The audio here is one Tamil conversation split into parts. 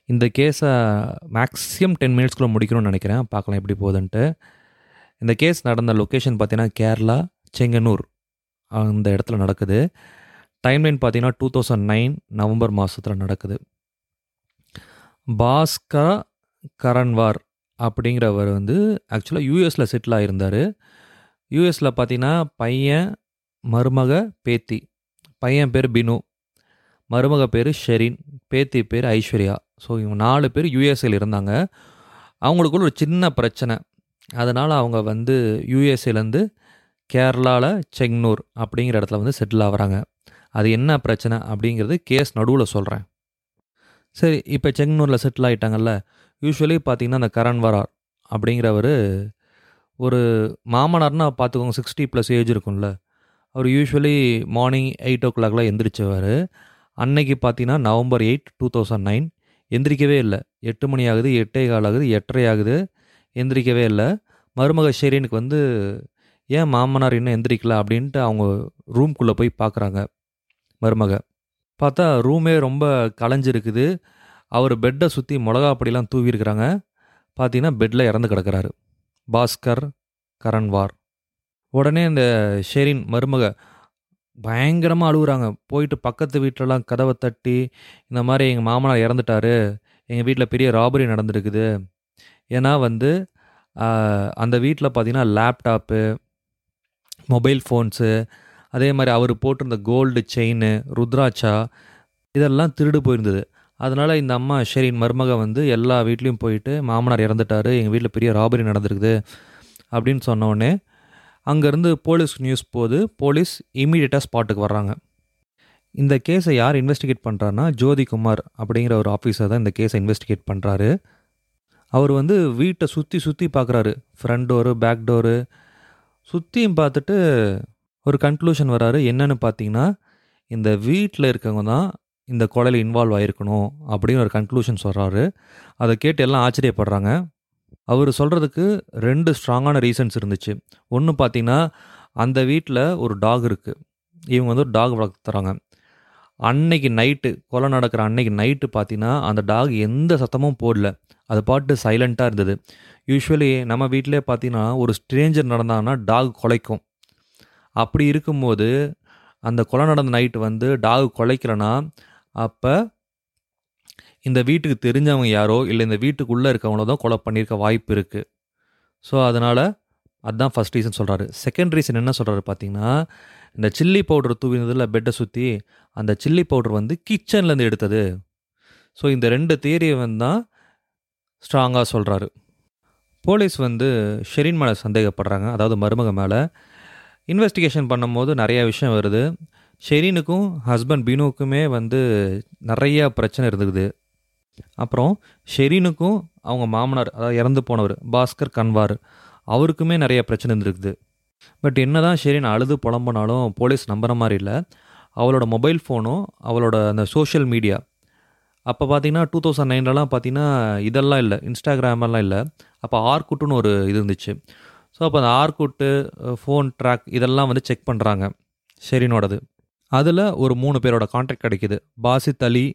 இந்த கேஸை மேக்ஸிமம் டென் மினிட்ஸ்க்குள்ளே முடிக்கணும்னு நினைக்கிறேன் பார்க்கலாம் எப்படி போகுதுன்ட்டு இந்த கேஸ் நடந்த லொக்கேஷன் பார்த்தீங்கன்னா கேரளா செங்கனூர் அந்த இடத்துல நடக்குது டைம்லைன் பார்த்தீங்கன்னா டூ தௌசண்ட் நைன் நவம்பர் மாதத்தில் நடக்குது பாஸ்கா கரன்வார் அப்படிங்கிறவர் வந்து ஆக்சுவலாக யூஎஸில் செட்டில் ஆகியிருந்தார் யூஎஸில் பார்த்தீங்கன்னா பையன் மருமக பேத்தி பையன் பேர் பினு மருமக பேர் ஷெரின் பேத்தி பேர் ஐஸ்வர்யா ஸோ இவங்க நாலு பேர் யூஎஸ்ஏல இருந்தாங்க அவங்களுக்குள்ள ஒரு சின்ன பிரச்சனை அதனால் அவங்க வந்து யூஎஸ்ஏலேருந்து கேரளாவில் செங்னூர் அப்படிங்கிற இடத்துல வந்து செட்டில் ஆகுறாங்க அது என்ன பிரச்சனை அப்படிங்கிறது கேஸ் நடுவில் சொல்கிறேன் சரி இப்போ செங்னூரில் செட்டில் ஆகிட்டாங்கல்ல யூஸ்வலி பார்த்தீங்கன்னா அந்த கரண் வரார் அப்படிங்கிறவர் ஒரு மாமனார்னா பார்த்துக்கோங்க சிக்ஸ்டி ப்ளஸ் ஏஜ் இருக்கும்ல அவர் யூஸ்வலி மார்னிங் எயிட் ஓ கிளாக்லாம் எந்திரிச்சவர் அன்னைக்கு பார்த்தீங்கன்னா November eight two thousand nine எந்திரிக்கவே இல்லை எட்டு மணி ஆகுது எட்டே கால் ஆகுது எட்டரை ஆகுது எந்திரிக்கவே இல்லை மருமக ஷெரீனுக்கு வந்து ஏன் மாமனார் இன்னும் எந்திரிக்கல அப்படின்ட்டு அவங்க ரூம்குள்ளே போய் பார்க்குறாங்க மருமக பார்த்தா ரூமே ரொம்ப கலைஞ்சிருக்குது அவர் பெட்டை சுற்றி மிளகா பொடியெல்லாம் தூவியிருக்கிறாங்க பார்த்தீங்கன்னா பெட்டில் இறந்து கிடக்கிறாரு பாஸ்கர் கரன்வார் உடனே இந்த ஷெரின் மருமக பயங்கரமாக அழுகுறாங்க போயிட்டு பக்கத்து வீட்டிலலாம் கதவை தட்டி இந்த மாதிரி எங்கள் மாமனார் இறந்துட்டாரு எங்கள் வீட்டில் பெரிய ராபரி நடந்திருக்குது ஏன்னா வந்து ஆஹ், அந்த வீட்டில் பார்த்தீங்கன்னா லேப்டாப்பு மொபைல் ஃபோன்ஸு அதே மாதிரி அவர் போட்டிருந்த கோல்டு செயின் ருத்ராட்சா இதெல்லாம் திருடு போயிருந்தது அதனால் இந்த அம்மா ஷெரின் மருமக வந்து எல்லா வீட்லேயும் போயிட்டு மாமனார் இறந்துட்டாரு எங்கள் வீட்டில் பெரிய ராபரி நடந்திருக்குது அப்படின்னு சொன்ன உடனே அங்கேருந்து போலீஸ் நியூஸ் போகுது போலீஸ் இமீடியட்டாக ஸ்பாட்டுக்கு வர்றாங்க இந்த கேஸை யார் இன்வெஸ்டிகேட் பண்ணுறாருனா ஜோதி குமார் அப்படிங்கிற ஒரு ஆஃபீஸர் தான் இந்த கேஸை இன்வெஸ்டிகேட் பண்ணுறாரு அவர் வந்து வீட்டை சுற்றி சுற்றி பார்க்குறாரு ஃப்ரண்ட் டோரு பேக் டோரு சுற்றியும் பார்த்துட்டு ஒரு கன்க்ளூஷன் வராரு என்னன்னு பார்த்தீங்கன்னா இந்த வீட்டில் இருக்கவங்க தான் இந்த கொலையில் இன்வால்வ் ஆகிருக்கணும் அப்படின்னு ஒரு கன்க்ளூஷன் சொல்கிறாரு அதை கேட்டு எல்லாம் ஆச்சரியப்படுறாங்க அவர் சொல்கிறதுக்கு ரெண்டு ஸ்ட்ராங்கான ரீசன்ஸ் இருந்துச்சு ஒன்று பார்த்தீங்கன்னா அந்த வீட்டில் ஒரு டாக் இருக்குது இவங்க வந்து ஒரு டாக் வளர்த்துறாங்க அன்னைக்கு நைட்டு கொலை நடக்கிற அன்னைக்கு நைட்டு பார்த்தீங்கன்னா அந்த டாக் எந்த சத்தமும் போடல அது பாட்டு சைலண்ட்டாக இருந்தது யூஸ்வலி நம்ம வீட்டிலே பார்த்தீங்கன்னா ஒரு ஸ்ட்ரேஞ்சர் நடந்தாங்கன்னா டாக் குலைக்கும் அப்படி இருக்கும்போது அந்த கொலை நடந்த நைட்டு வந்து டாக் குலைக்கலனா அப்போ இந்த வீட்டுக்கு தெரிஞ்சவங்க யாரோ இல்லை இந்த வீட்டுக்குள்ளே இருக்கவங்களோ தான் கொலை பண்ணியிருக்க வாய்ப்பு இருக்குது ஸோ அதனால் அதுதான் ஃபஸ்ட் ரீசன் சொல்கிறாரு செகண்ட் ரீசன் என்ன சொல்கிறாரு பார்த்தீங்கன்னா இந்த சில்லி பவுடர் தூவினதில் பெட்டை சுற்றி அந்த சில்லி பவுடர் வந்து கிச்சன்லேருந்து எடுத்தது ஸோ இந்த ரெண்டு தியரியை வந்து தான் ஸ்ட்ராங்காக சொல்கிறாரு போலீஸ் வந்து ஷெரின் மேலே சந்தேகப்படுறாங்க அதாவது மருமக மேலே இன்வெஸ்டிகேஷன் பண்ணும்போது நிறைய விஷயம் வருது ஷெரீனுக்கும் ஹஸ்பண்ட் பினுக்குமே வந்து நிறைய பிரச்சனை இருந்துக்குது அப்புறம் ஷெரீனுக்கும் அவங்க மாமனார் அதாவது இறந்து போனவர் பாஸ்கர் கன்வார் அவருக்குமே நிறைய பிரச்சனை இருந்திருக்குது பட் என்ன தான் ஷெரீன் அழுது புலம்புனாலும் போலீஸ் நம்புற மாதிரி இல்லை அவளோட மொபைல் ஃபோனும் அவளோட அந்த சோஷியல் மீடியா அப்போ பார்த்தீங்கன்னா டூ தௌசண்ட் நைன்லலாம் பார்த்தீங்கன்னா இதெல்லாம் இல்லை இன்ஸ்டாகிராமெல்லாம் இல்லை அப்போ ஆர்குட்டுன்னு ஒரு இது இருந்துச்சு ஸோ அப்போ அந்த ஆர்குட்டு ஃபோன் ட்ராக் இதெல்லாம் வந்து செக் பண்ணுறாங்க ஷெரீனோடது அதில் ஒரு மூணு பேரோட கான்டாக்ட் கிடைக்குது பாசித் அலி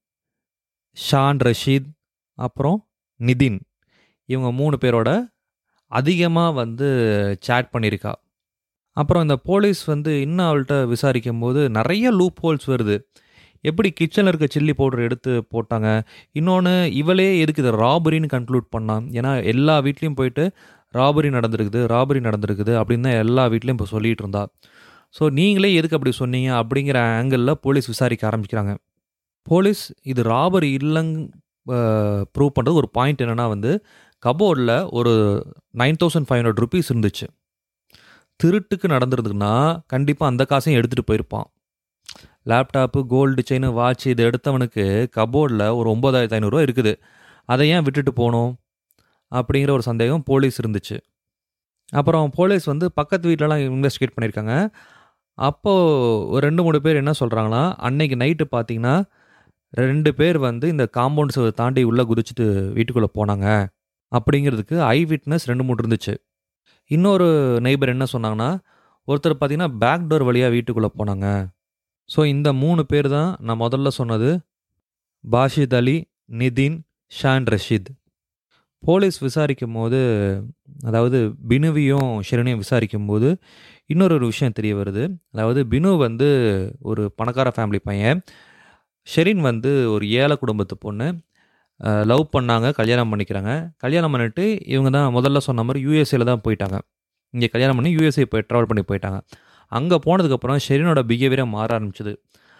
ஷான் ரஷீத் அப்புறம் நிதின் இவங்க மூணு பேரோட அதிகமாக வந்து சேட் பண்ணியிருக்கா அப்புறம் இந்த போலீஸ் வந்து இன்னும் அவள்கிட்ட விசாரிக்கும் போது நிறைய லூப் ஹோல்ஸ் வருது எப்படி கிச்சனில் இருக்க சில்லி பவுடர் எடுத்து போட்டாங்க இன்னொன்று இவளே எதுக்கு இதை ராபரின்னு கன்க்ளூட் பண்ணான் ஏன்னா எல்லா வீட்லேயும் போயிட்டு ராபரி நடந்திருக்குது ராபரி நடந்திருக்குது அப்படின்னு தான் எல்லா வீட்லேயும் இப்போ சொல்லிகிட்டு இருந்தா ஸோ நீங்களே எதுக்கு அப்படி சொன்னீங்க அப்படிங்கிற ஆங்கிளில் போலீஸ் விசாரிக்க ஆரம்பிக்கிறாங்க போலீஸ் இது ராபரி இல்லைங்க ப்ரூவ் பண்ணுறது ஒரு பாயிண்ட் என்னென்னா வந்து கபோர்டில் ஒரு nine thousand five hundred rupees இருந்துச்சு திருட்டுக்கு நடந்திருக்குன்னா கண்டிப்பாக அந்த காசையும் எடுத்துகிட்டு போயிருப்பான் லேப்டாப்பு கோல்டு செயின் வாட்ச் இது எடுத்தவனுக்கு கபோர்டில் ஒரு ஒம்பதாயிரத்து ஐநூறுரூவா இருக்குது அதை ஏன் விட்டுட்டு போகணும் அப்படிங்கிற ஒரு சந்தேகம் போலீஸ் இருந்துச்சு அப்புறம் போலீஸ் வந்து பக்கத்து வீட்டிலலாம் இன்வெஸ்டிகேட் பண்ணியிருக்காங்க அப்போது ஒரு ரெண்டு மூணு பேர் என்ன சொல்கிறாங்களா அன்னைக்கு நைட்டு பார்த்தீங்கன்னா ரெண்டு பேர் வந்து இந்த காம்பவுண்ட் சுவர் தாண்டி உள்ளே குதிச்சுட்டு வீட்டுக்குள்ளே போனாங்க அப்படிங்கிறதுக்கு ஐ விட்னஸ் ரெண்டு மூணு இருந்துச்சு இன்னொரு நெய்பர் என்ன சொன்னாங்கன்னா ஒருத்தர் பார்த்தீங்கன்னா பேக் டோர் வழியாக வீட்டுக்குள்ளே போனாங்க ஸோ இந்த மூணு பேர் தான் நான் முதல்ல சொன்னது பாஷித் அலி நிதின் ஷான் ரஷீத் போலீஸ் விசாரிக்கும் போது அதாவது பினுவையும் ஷெரினையும் விசாரிக்கும் போது இன்னொரு ஒரு விஷயம் தெரிய வருது அதாவது பினு வந்து ஒரு பணக்கார ஃபேமிலி பையன் ஷெரின் வந்து ஒரு ஏழை குடும்பத்து பொண்ணு லவ் பண்ணாங்க கல்யாணம் பண்ணிக்கிறாங்க கல்யாணம் பண்ணிட்டு இவங்க தான் முதல்ல சொன்ன மாதிரி யூஎஸ்ஏல தான் போயிட்டாங்க இங்கே கல்யாணம் பண்ணி யூஎஸ்ஏ போய் ட்ராவல் பண்ணி போயிட்டாங்க அங்கே போனதுக்கப்புறம் ஷெரினோட பிஹேவியரை மாற ஆரம்பிச்சது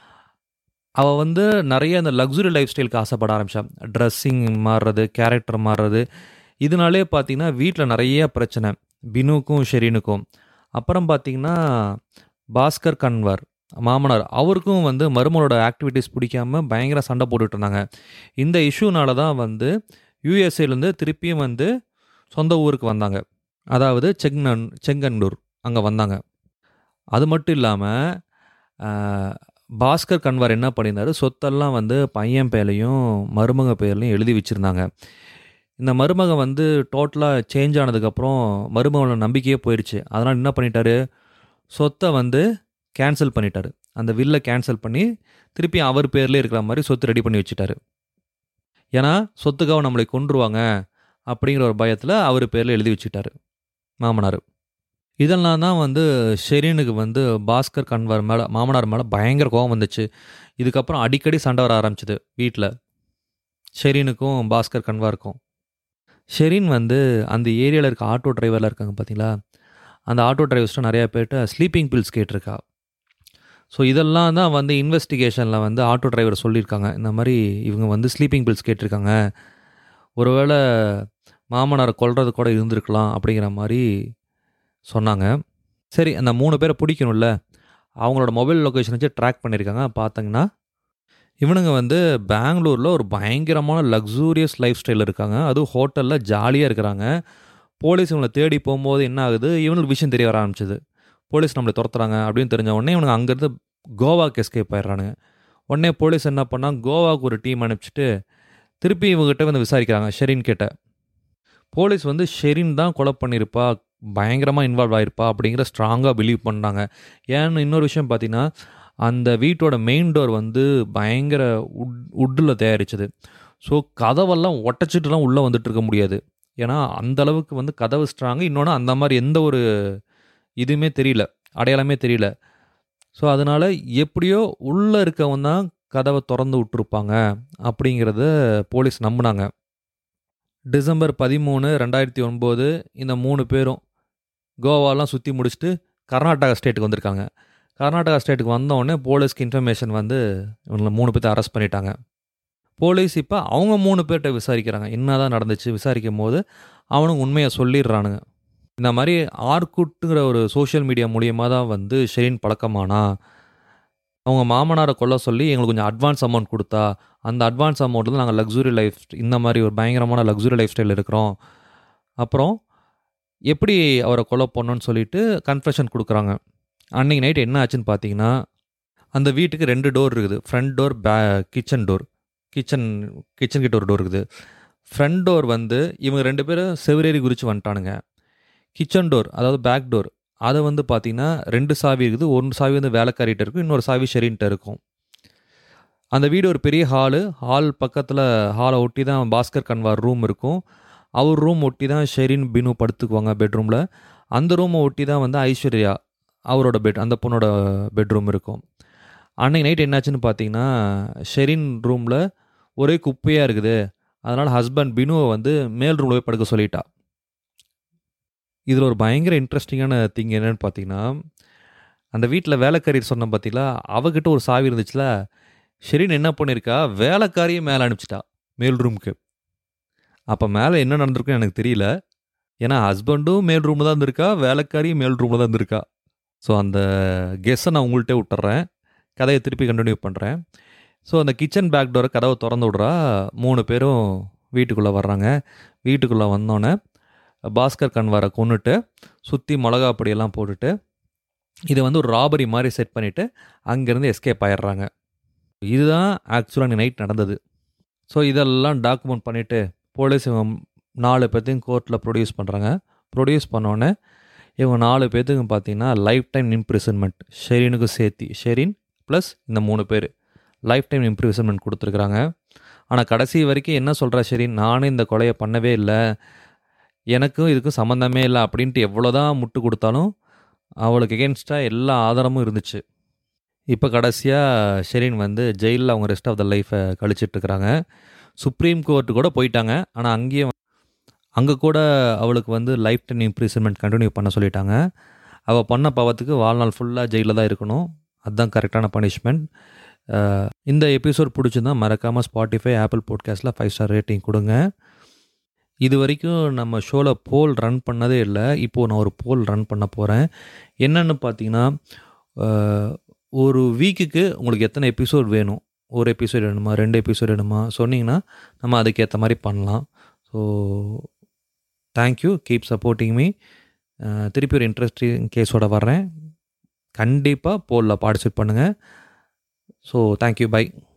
அவள் வந்து நிறைய அந்த லக்ஸுரி லைஃப் ஸ்டைலுக்கு ஆசைப்பட ஆரம்பிச்சான் ட்ரெஸ்ஸிங் மாறுறது கேரக்டர் மாறுறது இதனாலே பார்த்தீங்கன்னா வீட்டில் நிறைய பிரச்சனை பினுக்கும் ஷெரீனுக்கும் அப்புறம் பார்த்தீங்கன்னா பாஸ்கர் கன்வர் மாமனார் அவருக்கும் வந்து மருமகளோட ஆக்டிவிட்டீஸ் பிடிக்காம பயங்கர சண்டை போட்டுட்டு இருந்தாங்க இந்த இஷ்யூனால தான் வந்து யூஎஸ்ஏலேருந்து திருப்பியும் வந்து சொந்த ஊருக்கு வந்தாங்க அதாவது செங்னன் செங்கன்னூர் அங்கே வந்தாங்க அது மட்டும் இல்லாமல் பாஸ்கர் கன்வார் என்ன பண்ணியிருந்தாரு சொத்தெல்லாம் வந்து பையன் பேர்லையும் மருமக பேர்லையும் எழுதி வச்சுருந்தாங்க இந்த மருமக வந்து டோட்டலாக சேஞ்ச் ஆனதுக்கப்புறம் மருமகளோட நம்பிக்கையே போயிடுச்சு அதனால் என்ன பண்ணிட்டாரு சொத்தை வந்து கேன்சல் பண்ணிட்டாரு அந்த வில்லை கேன்சல் பண்ணி திருப்பி அவர் பேர்லேயே இருக்கிற மாதிரி சொத்து ரெடி பண்ணி வச்சுட்டாரு ஏன்னா சொத்துக்காக நம்மளை கொன்றுவாங்க அப்படிங்கிற ஒரு பயத்தில் அவர் பேரில் எழுதி வச்சுட்டாரு மாமனார் இதெல்லாம் தான் வந்து ஷெரீனுக்கு வந்து பாஸ்கர் கன்வர் மேலே மாமனார் மேலே பயங்கர கோவம் வந்துச்சு இதுக்கப்புறம் அடிக்கடி சண்டை வர ஆரம்பிச்சது வீட்டில் ஷெரீனுக்கும் பாஸ்கர் கன்வாருக்கும் ஷெரீன் வந்து அந்த ஏரியாவில் இருக்க ஆட்டோ டிரைவரில் இருக்காங்க பார்த்தீங்களா அந்த ஆட்டோ டிரைவர்ஸ்ட்டு நிறையா பேர்கிட்ட ஸ்லீப்பிங் பில்ஸ் கேட்டிருக்கா ஸோ இதெல்லாம் தான் வந்து இன்வெஸ்டிகேஷனில் வந்து ஆட்டோ டிரைவர் சொல்லியிருக்காங்க இந்த மாதிரி இவங்க வந்து ஸ்லீப்பிங் பில்ஸ் கேட்டிருக்காங்க ஒருவேளை மாமனாரை கொல்றது கூட இருந்திருக்கலாம் அப்படிங்கிற மாதிரி சொன்னாங்க சரி அந்த மூணு பேரை பிடிக்கணும்ல அவங்களோட மொபைல் லொக்கேஷன் வச்சு ட்ராக் பண்ணியிருக்காங்க பார்த்தீங்கன்னா இவனுங்க வந்து பெங்களூரில் ஒரு பயங்கரமான லக்ஸூரியஸ் லைஃப் ஸ்டைல் இருக்காங்க அதுவும் ஹோட்டலில் ஜாலியாக இருக்கிறாங்க போலீஸ் இவங்களை தேடி போகும்போது என்ன ஆகுது இவனுக்கு விஷயம் தெரிய வர ஆரம்பிச்சது போலீஸ் நம்மளை துரத்துறாங்க அப்படின்னு தெரிஞ்ச உடனே இவனுக்கு அங்கேருந்து கோவாக்கு எஸ்கேப் ஆயிடுறானுங்க உடனே போலீஸ் என்ன பண்ணால் கோவாவுக்கு ஒரு டீம் அனுப்பிச்சிட்டு திருப்பி இவங்ககிட்ட வந்து விசாரிக்கிறாங்க ஷெரின் கிட்ட போலீஸ் வந்து ஷெரின் தான் கொலை பண்ணியிருப்பா பயங்கரமாக இன்வால்வ் ஆகிருப்பா அப்படிங்கிற ஸ்ட்ராங்காக பிலீவ் பண்ணாங்க ஏன்னு இன்னொரு விஷயம் பார்த்தீங்கன்னா அந்த வீட்டோட மெயின் டோர் வந்து பயங்கர உட் உட்டில் தயாரிச்சது ஸோ கதவெல்லாம் ஒட்டச்சிட்டுலாம் உள்ளே வந்துட்டு இருக்க முடியாது ஏன்னா அந்த அளவுக்கு வந்து கதவு ஸ்ட்ராங்கு இன்னொன்று அந்த மாதிரி எந்த ஒரு இதுவுமே தெரியல அடையாளமே தெரியல ஸோ அதனால் எப்படியோ உள்ளே இருக்கவன் தான் கதவை திறந்து விட்டுருப்பாங்க அப்படிங்கிறத போலீஸ் நம்பினாங்க டிசம்பர் பதிமூணு ரெண்டாயிரத்தி ஒன்பது இந்த மூணு பேரும் கோவாலாம் சுற்றி முடிச்சுட்டு கர்நாடகா ஸ்டேட்டுக்கு வந்திருக்காங்க கர்நாடகா ஸ்டேட்டுக்கு வந்தோடனே போலீஸ்க்கு இன்ஃபர்மேஷன் வந்து இவங்களை மூணு பேர்த்த அரெஸ்ட் பண்ணிட்டாங்க போலீஸ் இப்போ அவங்க மூணு பேர்கிட்ட விசாரிக்கிறாங்க என்ன தான் நடந்துச்சு விசாரிக்கும் போது அவனுங்க உண்மையை சொல்லிடுறானுங்க இந்த மாதிரி ஆர்குட்டுங்கிற ஒரு சோஷியல் மீடியா மூலியமாக தான் வந்து ஷெரீன் பழக்கமானா அவங்க மாமனாரை கொல்ல சொல்லி எங்களுக்கு கொஞ்சம் அட்வான்ஸ் அமௌண்ட் கொடுத்தா அந்த அட்வான்ஸ் அமௌண்ட் வந்து நாங்கள் லக்ஸுரி லைஃப் இந்த மாதிரி ஒரு பயங்கரமான லக்ஸுரி லைஃப் ஸ்டைல் இருக்கிறோம் அப்புறம் எப்படி அவரை கொலை பண்ணோன்னு சொல்லிட்டு கன்ஃபெஷன் கொடுக்குறாங்க அன்றைக்கி நைட் என்ன ஆச்சுன்னு பார்த்தீங்கன்னா அந்த வீட்டுக்கு ரெண்டு டோர் இருக்குது ஃப்ரண்ட் டோர் பே கிச்சன் டோர் கிச்சன் கிச்சன் கிட்ட ஒரு டோர் இருக்குது ஃப்ரண்ட் டோர் வந்து இவங்க ரெண்டு பேரும் செவரேறி குறித்து வந்துட்டானுங்க கிச்சன் டோர் அதாவது பேக் டோர் அதை வந்து பார்த்தீங்கன்னா ரெண்டு சாவி இருக்குது ஒரு சாவி வந்து வேலைக்காரிட்ட இருக்கும் இன்னொரு சாவி ஷெரின்ட்ட இருக்கும் அந்த வீடு ஒரு பெரிய ஹாலு ஹால் பக்கத்தில் ஹாலை ஒட்டி தான் பாஸ்கர் கன்வார் ரூம் இருக்கும் அவர் ரூம் ஒட்டி தான் ஷெரின் பினு படுத்துக்குவாங்க பெட்ரூமில் அந்த ரூமை ஒட்டி தான் வந்து ஐஸ்வர்யா அவரோட பெட் அந்த பொண்ணோட பெட்ரூம் இருக்கும் அன்னைக்கு நைட் என்னாச்சுன்னு பார்த்தீங்கன்னா ஷெரின் ரூமில் ஒரே குப்பையாக இருக்குது அதனால் ஹஸ்பண்ட் பினுவை வந்து மேல் ரூமில் போய் படுக்க சொல்லிட்டா இதில் ஒரு பயங்கர இன்ட்ரெஸ்டிங்கான திங் என்னன்னு பார்த்தீங்கன்னா அந்த வீட்டில் வேலைக்காரி சொன்ன பார்த்தீங்களா அவகிட்ட ஒரு சாவி இருந்துச்சுல ஷெரின் என்ன பண்ணியிருக்கா வேலைக்காரியை மேலே அனுப்பிச்சிட்டா மேல் ரூமுக்கு அப்போ மேலே என்ன நடந்திருக்குன்னு எனக்கு தெரியல ஏன்னா ஹஸ்பண்டும் மேல் ரூமில் தான் இருந்திருக்கா வேலைக்காரியும் மேல் ரூமில் தான் இருந்திருக்கா ஸோ அந்த கெஸ்ஸை நான் உங்கள்கிட்ட விட்டுறேன் கதையை திருப்பி கண்டினியூ பண்ணுறேன் ஸோ அந்த கிச்சன் பேக் டோரை கதவை திறந்து விட்றா மூணு பேரும் வீட்டுக்குள்ளே வர்றாங்க வீட்டுக்குள்ளே வந்தோடனே பாஸ்கர் கன்வாரை கொண்டுட்டு சுற்றி மிளகா பொடியெல்லாம் போட்டுட்டு இதை வந்து ஒரு ராபரி மாதிரி செட் பண்ணிவிட்டு அங்கேருந்து எஸ்கேப் ஆயிடுறாங்க இதுதான் ஆக்சுவலாக நைட் நடந்தது ஸோ இதெல்லாம் டாக்குமெண்ட் பண்ணிவிட்டு போலீஸ் இவங்க நாலு பேர்த்தையும் கோர்ட்டில் ப்ரொடியூஸ் பண்ணுறாங்க ப்ரொடியூஸ் பண்ணோடனே இவங்க நாலு பேர்த்துக்கு பார்த்தீங்கன்னா லைஃப் டைம் இம்ப்ரிசன்மெண்ட் ஷெரீனுக்கும் சேர்த்தி ஷெரீன் ப்ளஸ் இந்த மூணு பேர் லைஃப் டைம் இம்ப்ரிசன்மெண்ட் கொடுத்துருக்குறாங்க ஆனால் கடைசி வரைக்கும் என்ன சொல்கிறா சரி நானும் இந்த கொலையை பண்ணவே இல்லை எனக்கும் இதுக்கும் சம்மந்தமே இல்லை அப்படின்ட்டு எவ்வளோ தான் முட்டு கொடுத்தாலும் அவளுக்கு எகென்ஸ்டாக எல்லா ஆதாரமும் இருந்துச்சு இப்போ கடைசியாக ஷெரீன் வந்து ஜெயிலில் அவங்க ரெஸ்ட் ஆஃப் த லைஃப்பை கழிச்சிட்ருக்குறாங்க சுப்ரீம் கோர்ட்டு கூட போயிட்டாங்க ஆனால் அங்கேயும் அங்கே கூட அவளுக்கு வந்து லைஃப் டைம் இம்ப்ரிசன்மெண்ட் கண்டினியூ பண்ண சொல்லிட்டாங்க அவள் பண்ண பாவத்துக்கு வாழ்நாள் ஃபுல்லாக ஜெயிலில் தான் இருக்கணும் அதுதான் கரெக்டான பனிஷ்மெண்ட் இந்த எபிசோட் பிடிச்சிருந்தா மறக்காமல் ஸ்பாட்டிஃபை ஆப்பிள் பாட்காஸ்ட்டில் ஃபைவ் ஸ்டார் ரேட்டிங் கொடுங்க இது வரைக்கும் நம்ம ஷோவில் போல் ரன் பண்ணதே இல்லை இப்போது நான் ஒரு போல் ரன் பண்ண போகிறேன் என்னென்னு பார்த்தீங்கன்னா அஹ், ஒரு வீக்குக்கு உங்களுக்கு எத்தனை எபிசோட் வேணும் ஒரு எபிசோட் வேணுமா ரெண்டு எபிசோட் வேணுமா சொன்னீங்கன்னா நம்ம அதுக்கேற்ற மாதிரி பண்ணலாம் so thank you keep supporting me திருப்பி ஒரு இன்ட்ரெஸ்டிங் கேஸோட வர்றேன் கண்டிப்பாக போலில் பார்ட்டிசிபேட் பண்ணுங்கள் ஸோ தேங்க்யூ பை